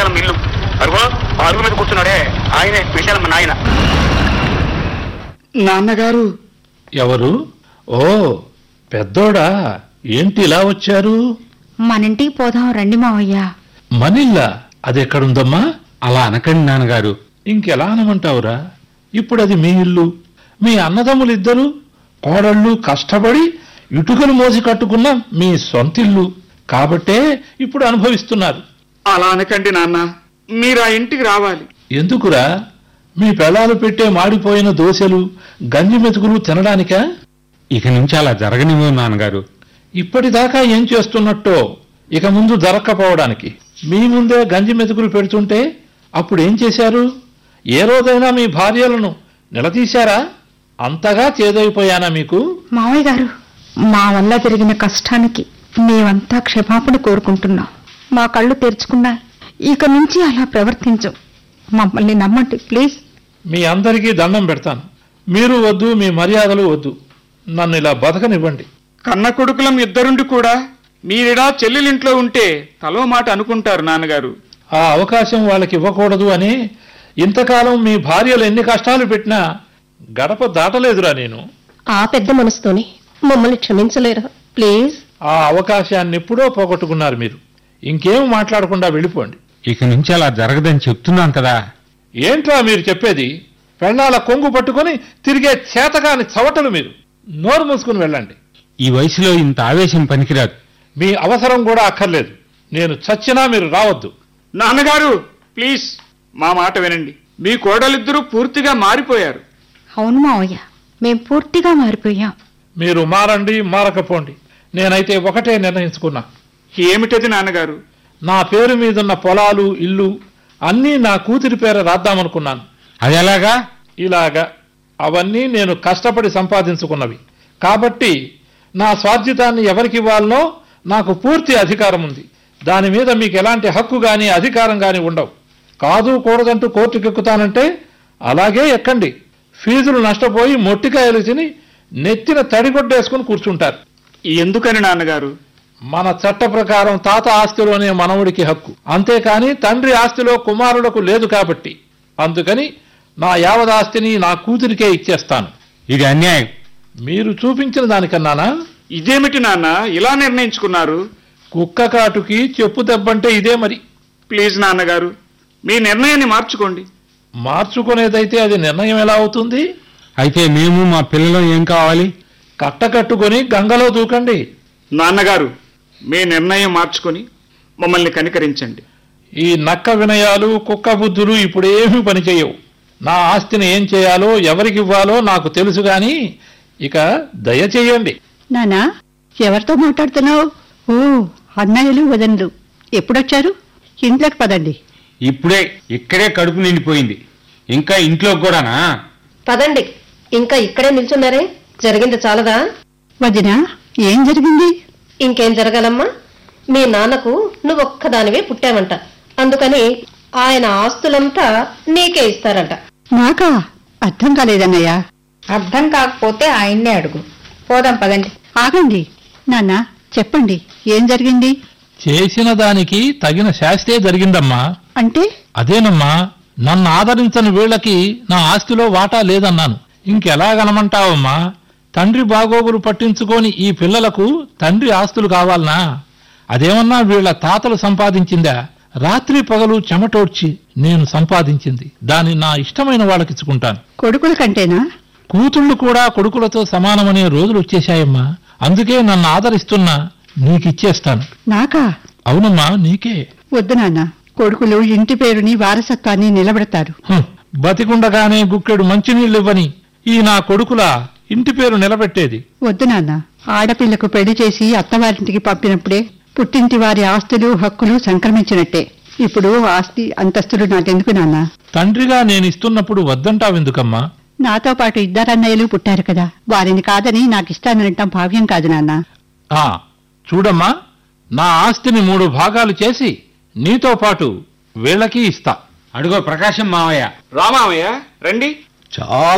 విశాలమ్మ ఇల్లు అరుగో ఆ అరుగు మీద కూర్చున్నాడే ఆయనే విశాలమ్మ నాయన నాన్నగారు ఎవరు ఓ పెద్దోడా ఏంటి ఇలా వచ్చారు మన ఇంటికి పోదాం రండి మావయ్య మనిల్లా అది ఎక్కడుందమ్మా అలా అనకండి నాన్నగారు ఇంకెలా అనమంటావురా ఇప్పుడు అది మీ ఇల్లు మీ అన్నదమ్ములిద్దరూ కోడళ్ళు కష్టపడి ఇటుకలు మోసి కట్టుకున్న మీ సొంతిల్లు కాబట్టే ఇప్పుడు అనుభవిస్తున్నారు అలా అనకండి నాన్న మీరు ఆ ఇంటికి రావాలి ఎందుకురా మీ పెళ్ళాలు పెట్టే మాడిపోయిన దోశలు గంజి మెతుకులు తినడానికా ఇక నుంచి అలా జరగనివ్వు నాన్నగారు ఇప్పటిదాకా ఏం చేస్తున్నట్టో ఇక ముందు జరగకపోవడానికి మీ ముందే గంజి మెతుకులు పెడుతుంటే అప్పుడు ఏం చేశారు ఏ రోజైనా మీ భార్యలను నిలదీశారా అంతగా చేదైపోయానా మీకు మావయ్య గారు మా వల్ల జరిగిన కష్టానికి మేమంతా క్షమాపణ కోరుకుంటున్నాం మా కళ్ళు తెరుచుకున్నా ఇక నుంచి అలా ప్రవర్తించం మమ్మల్ని నమ్మండి ప్లీజ్ మీ అందరికీ దండం పెడతాను మీరు వద్దు మీ మర్యాదలు వద్దు నన్ను ఇలా బతకనివ్వండి కన్న కొడుకులం ఇద్దరుండి కూడా మీరిడా చెల్లెలింట్లో ఉంటే తలో మాట అనుకుంటారు నాన్నగారు ఆ అవకాశం వాళ్ళకి ఇవ్వకూడదు అని ఇంతకాలం మీ భార్యలు ఎన్ని కష్టాలు పెట్టినా గడప దాటలేదురా నేను ఆ పెద్ద మనసుతోని మమ్మల్ని క్షమించలేరా ప్లీజ్ ఆ అవకాశాన్ని ఎప్పుడో పోగొట్టుకున్నారు మీరు ఇంకేం మాట్లాడకుండా వెళ్ళిపోండి ఇక నుంచి అలా జరగదని చెప్తున్నాను కదా ఏంట్రా మీరు చెప్పేది పెళ్ళాల కొంగు పట్టుకొని తిరిగే చేతకాని చవటలు మీరు నోరు మూసుకుని వెళ్ళండి ఈ వయసులో ఇంత ఆవేశం పనికిరాదు మీ అవసరం కూడా అక్కర్లేదు నేను చచ్చినా మీరు రావద్దు నాన్నగారు ప్లీజ్ మా మాట వినండి మీ కోడలిద్దరూ పూర్తిగా మారిపోయారు అవును మావయ్య మేం పూర్తిగా మారిపోయాం మీరు మారండి మారకపోండి నేనైతే ఒకటే నిర్ణయించుకున్నా ఏమిటది నాన్నగారు నా పేరు మీదున్న పొలాలు ఇల్లు అన్నీ నా కూతురి పేర రాద్దామనుకున్నాను అది ఎలాగా ఇలాగా అవన్నీ నేను కష్టపడి సంపాదించుకున్నవి కాబట్టి నా స్వార్జితాన్ని ఎవరికి ఇవ్వాలనో నాకు పూర్తి అధికారం ఉంది దాని మీద మీకు ఎలాంటి హక్కు గాని అధికారం గాని ఉండవు కాదు కూడదంటూ కోర్టుకెక్కుతానంటే అలాగే ఎక్కండి ఫీజులు నష్టపోయి మొట్టికాయలు తిని నెత్తిన తడిగొడ్డేసుకుని కూర్చుంటారు ఎందుకని నాన్నగారు మన చట్ట ప్రకారం తాత ఆస్తిలోనే మనవుడికి హక్కు అంతేకాని తండ్రి ఆస్తిలో కుమారులకు లేదు కాబట్టి అందుకని నా యావదాస్తిని నా కూతురికే ఇచ్చేస్తాను ఇది అన్యాయం మీరు చూపించిన దానికన్నానా ఇదేమిటి నాన్న ఇలా నిర్ణయించుకున్నారు కుక్క కాటుకి చెప్పు దెబ్బంటే ఇదే మరి ప్లీజ్ నాన్నగారు మీ నిర్ణయాన్ని మార్చుకోండి మార్చుకునేదైతే అది నిర్ణయం ఎలా అవుతుంది అయితే మేము మా పిల్లలు ఏం కావాలి కట్టకట్టుకొని గంగలో దూకండి నాన్నగారు మీ నిర్ణయం మార్చుకొని మమ్మల్ని కనికరించండి ఈ నక్క వినయాలు కుక్క బుద్ధులు ఇప్పుడేమీ పనిచేయవు నా ఆస్తిని ఏం చేయాలో ఎవరికి ఇవ్వాలో నాకు తెలుసు గాని ఇక దయచేయండి నానా ఎవరితో మాట్లాడుతున్నావు ఓ అన్నయ్యలు వదనలు ఎప్పుడొచ్చారు ఇంట్లోకి పదండి ఇప్పుడే ఇక్కడే కడుపు నిండిపోయింది ఇంకా ఇంట్లో కూడానా పదండి ఇంకా ఇక్కడే నిల్చున్నారే జరిగింది చాలదా వదిన ఏం జరిగింది ఇంకేం జరగాలమ్మా మీ నాన్నకు నువ్వొక్కదానివే పుట్టావంట అందుకని ఆయన ఆస్తులంతా నీకే ఇస్తారంట నాకా అర్థం కాలేదన్నయ్య అర్థం కాకపోతే ఆయన్నే అడుగు పోదాం పదండి ఆగండి నాన్న చెప్పండి ఏం జరిగింది చేసిన దానికి తగిన శాస్తే జరిగిందమ్మా అంటే అదేనమ్మా నన్ను ఆదరించని వీళ్ళకి నా ఆస్తిలో వాటా లేదన్నాను ఇంకెలాగనమంటావమ్మా తండ్రి బాగోగులు పట్టించుకొని ఈ పిల్లలకు తండ్రి ఆస్తులు కావాలనా అదేమన్నా వీళ్ళ తాతలు సంపాదించిందా రాత్రి పగలు చెమటోడ్చి నేను సంపాదించింది దాన్ని నా ఇష్టమైన వాళ్ళకిచ్చుకుంటాను కొడుకుల కంటేనా కూతుళ్ళు కూడా కొడుకులతో సమానమనే రోజులు వచ్చేశాయమ్మా అందుకే నన్ను ఆదరిస్తున్నా నీకిచ్చేస్తాను నాకా అవునమ్మా నీకే వద్దు నాన్న కొడుకులు ఇంటి పేరుని వారసత్వాన్ని నిలబెడతారు హ్, బతికుండగానే గుక్కెడు మంచినీళ్ళు ఇవ్వని ఈ నా కొడుకుల ఇంటి పేరు నిలబెట్టేది వద్దు నాన్న ఆడపిల్లకు పెళ్లి చేసి అత్తవారింటికి పంపినప్పుడే పుట్టింటి వారి ఆస్తులు హక్కులు సంక్రమించినట్టే ఇప్పుడు ఆస్తి అంతస్తులు నాకెందుకు నాన్న తండ్రిగా నేను ఇస్తున్నప్పుడు వద్దంటావెందుకమ్మా నాతో పాటు ఇద్దరన్నయ్యలు పుట్టారు కదా వారిని కాదని నాకు ఇష్టాననటం భావ్యం కాదు నాన్న ఆ చూడమ్మా నా ఆస్తిని మూడు భాగాలు చేసి నీతో పాటు వీళ్ళకి ఇస్తా అడుగో ప్రకాశం మావయ్య రామావయ్య రండి చాలా